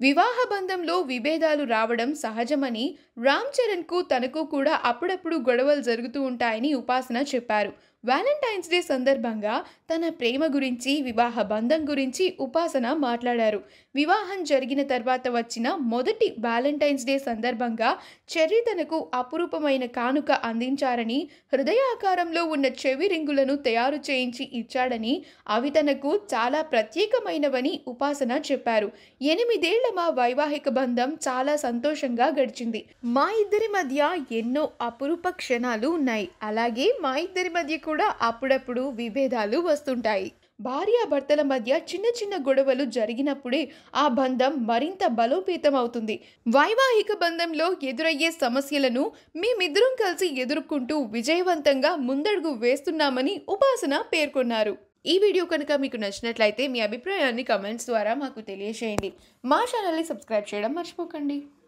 వివాహ బంధంలో విభేదాలు రావడం సహజమని రామ్ చరణ్కు తనకు కూడా అప్పుడప్పుడు గొడవలు జరుగుతూ ఉంటాయని ఉపాసన చెప్పారు వ్యాలంటైన్స్ డే సందర్భంగా తన ప్రేమ గురించి వివాహ బంధం గురించి ఉపాసన మాట్లాడారు వివాహం జరిగిన తర్వాత వచ్చిన మొదటి వ్యాలంటైన్స్ డే సందర్భంగా చెర్రీ తనకు అపురూపమైన కానుక అందించారని హృదయాకారంలో ఉన్న చెవి రింగులను తయారు చేయించి ఇచ్చాడని అవి తనకు చాలా ప్రత్యేకమైనవని ఉపాసన చెప్పారు ఎనిమిదేళ్ల మా వైవాహిక బంధం చాలా సంతోషంగా గడిచింది మా ఇద్దరి మధ్య ఎన్నో అపురూప క్షణాలు ఉన్నాయి అలాగే మా ఇద్దరి మధ్య కూడా అప్పుడప్పుడు విభేదాలు వస్తుంటాయి భార్యాభర్తల మధ్య చిన్న చిన్న గొడవలు జరిగినప్పుడే ఆ బంధం మరింత బలోపేతం అవుతుంది వైవాహిక బంధంలో ఎదురయ్యే సమస్యలను మేమిద్దరం కలిసి ఎదుర్కొంటూ విజయవంతంగా ముందడుగు వేస్తున్నామని ఉపాసన పేర్కొన్నారు ఈ వీడియో కనుక మీకు నచ్చినట్లయితే మీ అభిప్రాయాన్ని కమెంట్స్ ద్వారా మాకు తెలియజేయండి మా ఛానల్ని సబ్స్క్రైబ్ చేయడం మర్చిపోకండి